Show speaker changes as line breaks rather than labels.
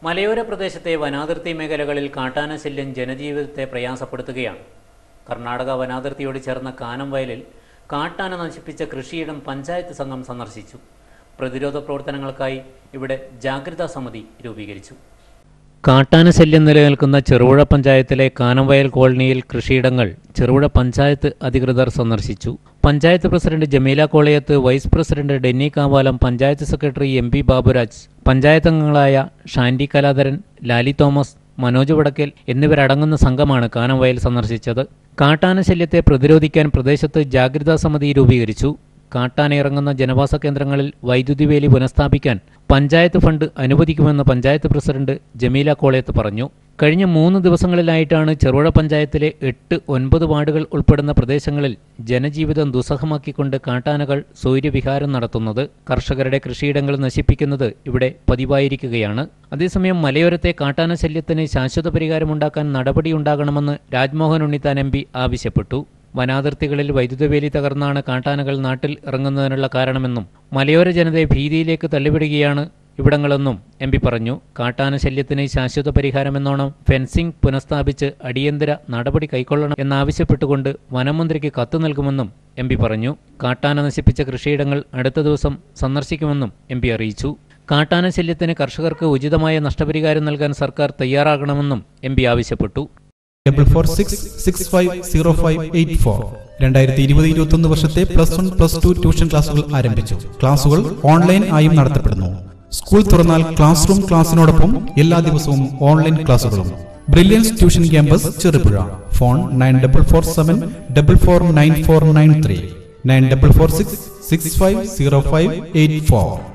മലയോര പ്രദേശത്തെ വനാതിർത്തി മേഖലകളിൽ കാട്ടാന ശല്യം ജനജീവിതത്തെ പ്രയാസപ്പെടുത്തുകയാണ് കർണാടക വനാതിർത്തിയോട് ചേർന്ന കാനം വയലിൽ കാട്ടാന നശിപ്പിച്ച കൃഷിയിടം പഞ്ചായത്ത് സംഘം സന്ദർശിച്ചു പ്രതിരോധ പ്രവർത്തനങ്ങൾക്കായി ഇവിടെ ജാഗ്രതാ സമിതി രൂപീകരിച്ചു കാട്ടാന ശല്യം നിലനിൽക്കുന്ന ചെറുപുഴ പഞ്ചായത്തിലെ കാനംവയൽ കോളനിയിൽ കൃഷിയിടങ്ങൾ ചെറുപുഴ പഞ്ചായത്ത് അധികൃതർ സന്ദർശിച്ചു panchayat president Jameela Kolayath vice president Denny Kavalam panchayat secretary M P Baburaj panchayat അംഗങ്ങളായ ഷാൻഡി കലാധരൻ ലാലി തോമസ് മനോജ് വടക്കൽ എന്നിവരടങ്ങുന്ന സംഘമാണ് കാനംവയൽ സന്ദർശിച്ചത് കാട്ടാന ശല്യത്തെ പ്രതിരോധിക്കാൻ പ്രദേശത്ത് ജാഗ്രതാ സമിതി രൂപീകരിച്ചു കാട്ടാന ഇറങ്ങുന്ന ജനവാസ കേന്ദ്രങ്ങളിൽ വൈദ്യുതി വേലി പുനഃസ്ഥാപിക്കാൻ പഞ്ചായത്ത് ഫണ്ട് അനുവദിക്കുമെന്ന് പഞ്ചായത്ത് പ്രസിഡന്റ് ജമീല കോളയത്ത് പറഞ്ഞു കഴിഞ്ഞ മൂന്ന് ദിവസങ്ങളിലായിട്ടാണ് ചെറുപുഴ പഞ്ചായത്തിലെ എട്ട് ഒൻപത് വാർഡുകൾ ഉൾപ്പെടുന്ന പ്രദേശങ്ങളിൽ ജനജീവിതം ദുസ്സഹമാക്കിക്കൊണ്ട് കാട്ടാനകൾ സൂര്യവിഹാരം നടത്തുന്നത് കർഷകരുടെ കൃഷിയിടങ്ങൾ നശിപ്പിക്കുന്നത് ഇവിടെ പതിവായിരിക്കുകയാണ് അതേസമയം മലയോരത്തെ കാട്ടാന ശല്യത്തിന് ശാശ്വത പരിഹാരമുണ്ടാക്കാൻ നടപടിയുണ്ടാകണമെന്ന് രാജ്മോഹൻ ഉണ്ണിത്താൻ എം ആവശ്യപ്പെട്ടു വനാതിർത്തികളിൽ വൈദ്യുതവേലി തകർന്നാണ് കാട്ടാനകൾ നാട്ടിൽ ഇറങ്ങുന്നതിനുള്ള കാരണമെന്നും മലയോര ജനതയെ ഭീതിയിലേക്ക് തള്ളിവിടുകയാണ് ഇവിടങ്ങളെന്നും എം പി പറഞ്ഞു കാട്ടാന ശല്യത്തിന് ശാശ്വത പരിഹാരമെന്നോണം ഫെൻസിംഗ് പുനഃസ്ഥാപിച്ച് അടിയന്തര നടപടി കൈക്കൊള്ളണം എന്നാവശ്യപ്പെട്ടുകൊണ്ട് വനമന്ത്രിക്ക് കത്ത് നൽകുമെന്നും എം പി പറഞ്ഞു കാട്ടാന നശിപ്പിച്ച കൃഷിയിടങ്ങൾ അടുത്ത ദിവസം സന്ദർശിക്കുമെന്നും എം പി അറിയിച്ചു കാട്ടാന ശല്യത്തിന് കർഷകർക്ക് ഉചിതമായ നഷ്ടപരിഹാരം നൽകാൻ സർക്കാർ തയ്യാറാകണമെന്നും എം പി ആവശ്യപ്പെട്ടു
double four six six five zero five eight four രണ്ടായിരത്തി ഇരുപത് ഇരുപത്തൊന്ന് വർഷത്തെ plus one plus two tuition ക്ലാസുകൾ ആരംഭിച്ചു ക്ലാസുകൾ ഓൺലൈൻ ആയും നടത്തപ്പെടുന്നു സ്കൂൾ തുറന്നാൽ ക്ലാസ് റൂം ക്ലാസ്സിനോടൊപ്പം എല്ലാ ദിവസവും ഓൺലൈൻ ക്ലാസുകളും Brilliance tuition campus Cherupuzha phone nine double four seven double four nine four nine three nine double four six six five zero five eight four